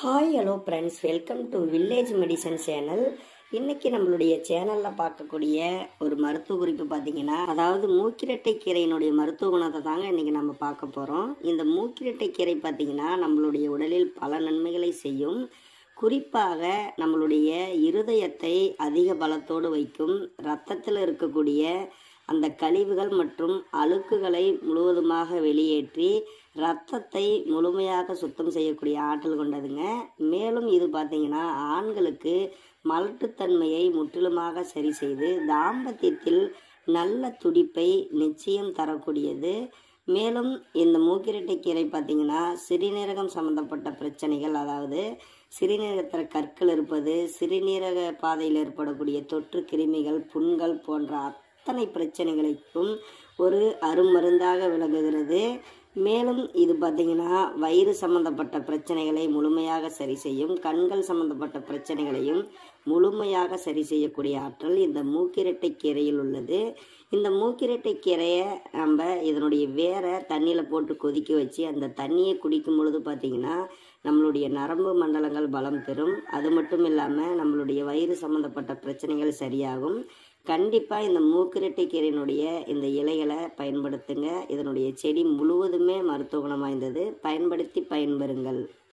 hi hello friends welcome to village medicine channel இன்னைக்கு நம்மளுடைய சேனலில் பார்க்கக்கூடிய ஒரு மருத்துவ குறிப்பு பார்த்தீங்கன்னா அதாவது மூக்கிரட்டை கீரையினுடைய மருத்துவ குணத்தை தாங்க இன்னைக்கு நம்ம பார்க்க போகிறோம் இந்த மூக்கிரட்டை கீரை பார்த்தீங்கன்னா நம்மளுடைய உடலில் பல நன்மைகளை செய்யும் குறிப்பாக நம்மளுடைய இருதயத்தை அதிக பலத்தோடு வைக்கும் ரத்தத்தில் இருக்கக்கூடிய அந்த கழிவுகள் மற்றும் அழுக்குகளை முழுவதுமாக வெளியேற்றி ரத்தத்தை முழுமையாக சுத்தம் செய்யக்கூடிய ஆற்றல் கொண்டதுங்க மேலும் இது பார்த்தீங்கன்னா ஆண்களுக்கு மலட்டுத்தன்மையை முற்றிலுமாக சரி செய்து தாம்பத்தியத்தில் நல்ல துடிப்பை நிச்சயம் தரக்கூடியது மேலும் இந்த மூக்கிரட்டை கீரை பார்த்தீங்கன்னா சிறுநீரகம் சம்பந்தப்பட்ட பிரச்சனைகள் அதாவது சிறுநீரகத்தில் கற்கள் இருப்பது சிறுநீரக பாதையில் ஏற்படக்கூடிய தொற்று கிருமிகள் புண்கள் போன்ற அத்தனை பிரச்சனைகளுக்கும் ஒரு அருமருந்தாக விளங்குகிறது மேலும் இது பார்த்தீங்கன்னா வயிறு சம்பந்தப்பட்ட பிரச்சனைகளை முழுமையாக சரி செய்யும் கண்கள் சம்பந்தப்பட்ட பிரச்சனைகளையும் முழுமையாக சரி செய்யக்கூடிய ஆற்றல் இந்த மூக்கிரட்டை கீரையில் உள்ளது இந்த மூக்கிரட்டை கீரையை நம்ம இதனுடைய வேரை தண்ணியில் போட்டு கொதிக்க வச்சு அந்த தண்ணியை குடிக்கும் பொழுது பார்த்திங்கன்னா நம்மளுடைய நரம்பு மண்டலங்கள் பலம் பெறும் அது மட்டும் இல்லாமல் நம்மளுடைய வயிறு சம்மந்தப்பட்ட பிரச்சனைகள் சரியாகும் கண்டிப்பாக இந்த மூக்கிரட்டை கீரையினுடைய இந்த இலைகளை பயன்படுத்துங்க இதனுடைய செடி முழுவதுமே மருத்துவ குணம் வாய்ந்தது பயன்படுத்தி பயன்பெறுங்கள்